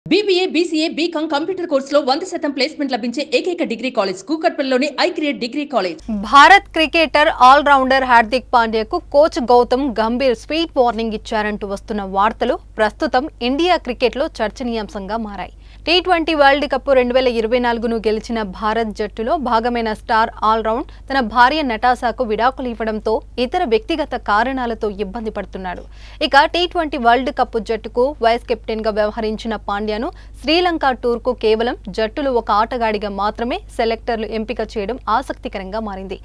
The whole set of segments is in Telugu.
బీబీఏ బీసీఏ బీకాం కంప్యూటర్ కోర్సులో వంద శాతం ప్లేస్మెంట్ లభించే ఏకైక డిగ్రీ కాలేజ్ కూకట్పల్లిలోని I create degree college Bharat cricketer allrounder Hardik పాండ్యాకు coach Gautam Gambhir sweet warning ఇచ్చారంటూ వస్తున్న వార్తలు ప్రస్తుతం ఇండియా క్రికెట్లో చర్చనీయాంశంగా మారాయి టీ ట్వంటీ వరల్డ్ కప్ రెండు వేల ఇరవై నాలుగును గెలిచిన భారత్ జట్టులో భాగమైన స్టార్ ఆల్రౌండ్ తన భార్య నటాసాకు విడాకులు ఇవ్వడంతో ఇతర వ్యక్తిగత కారణాలతో ఇబ్బంది పడుతున్నాడు ఇక టీ ట్వంటీ వరల్డ్ కప్ జట్టుకు వైస్ కెప్టెన్ గా వ్యవహరించిన పాండ్యాను శ్రీలంక టూర్కు కేవలం జట్టులో ఒక ఆటగాడిగా మాత్రమే సెలెక్టర్లు ఎంపిక చేయడం ఆసక్తికరంగా మారింది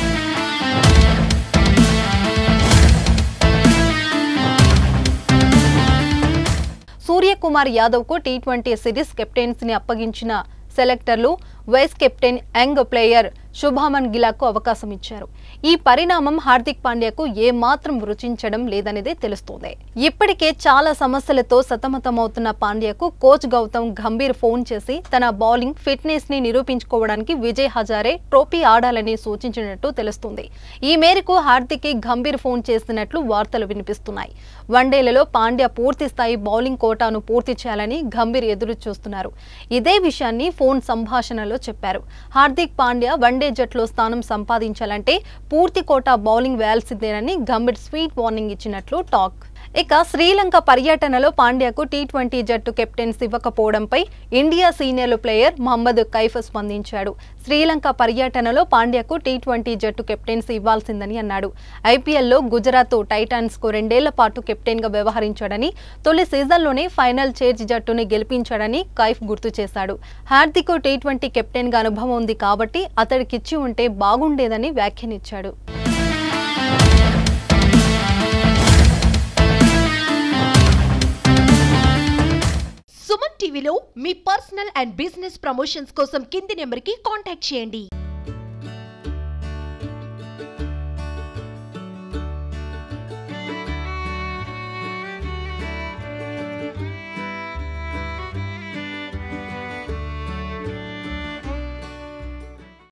సూర్యకుమార్ యాదవ్కు టీ ట్వంటీ సిరీస్ కెప్టెన్సీని అప్పగించిన సెలెక్టర్లు vice captain young player Shubman గిలాకు అవకాశం ఇచ్చారు ఈ పరిణామం హార్దిక్ పాండ్యాకు ఏమాత్రం రుచించడం లేదనేదే తెలుస్తోంది ఇప్పటికే చాలా సమస్యలతో సతమతమవుతున్న పాండ్యాకు కోచ్ గౌతమ్ గంభీర్ ఫోన్ చేసి తన బౌలింగ్ ఫిట్నెస్ ని నిరూపించుకోవడానికి విజయ్ హజారే ట్రోఫీ ఆడాలని సూచించినట్టు తెలుస్తుంది ఈ మేరకు హార్దిక్ కి గంభీర్ ఫోన్ చేసినట్లు వార్తలు వినిపిస్తున్నాయి వన్డేలలో పాండ్యా పూర్తి స్థాయి బౌలింగ్ కోటాను పూర్తి చేయాలని గంభీర్ ఎదురు చూస్తున్నారు ఇదే విషయాన్ని ఫోన్ సంభాషణలో చెప్పారు హార్దిక్ పాండ్యా వన్డే జట్లో స్థానం సంపాదించాలంటే పూర్తి కోటా బౌలింగ్ వేయాల్సిందేనని గంభీర్ స్వీట్ వార్నింగ్ ఇచ్చినట్లు టాక్ ఇక శ్రీలంక పర్యటనలో పాండ్యాకు టీ ట్వంటీ జట్టు కెప్టెన్సీ ఇవ్వకపోవడంపై India senior player Mohammad Kaif స్పందించాడు శ్రీలంక పర్యటనలో పాండ్యాకు టీ ట్వంటీ జట్టు కెప్టెన్సీ ఇవ్వాల్సిందని అన్నాడు ఐపీఎల్లో గుజరాత్ టైటాన్స్ కు రెండేళ్ల పాటు కెప్టెన్ గా వ్యవహరించాడని తొలి సీజన్లోనే ఫైనల్ చేర్చి జట్టుని గెలిపించాడని కైఫ్ గుర్తు చేశాడు హార్దిక్ టీ ట్వంటీ కెప్టెన్ గా అనుభవం ఉంది కాబట్టి అతడికిచ్చి ఉంటే బాగుండేదని వ్యాఖ్యానించాడు సుమన్ టీవీలో మీ పర్సనల్ అండ్ బిజినెస్ ప్రమోషన్స్ కోసం కింది నెంబర్కి కాంటాక్ట్ చేయండి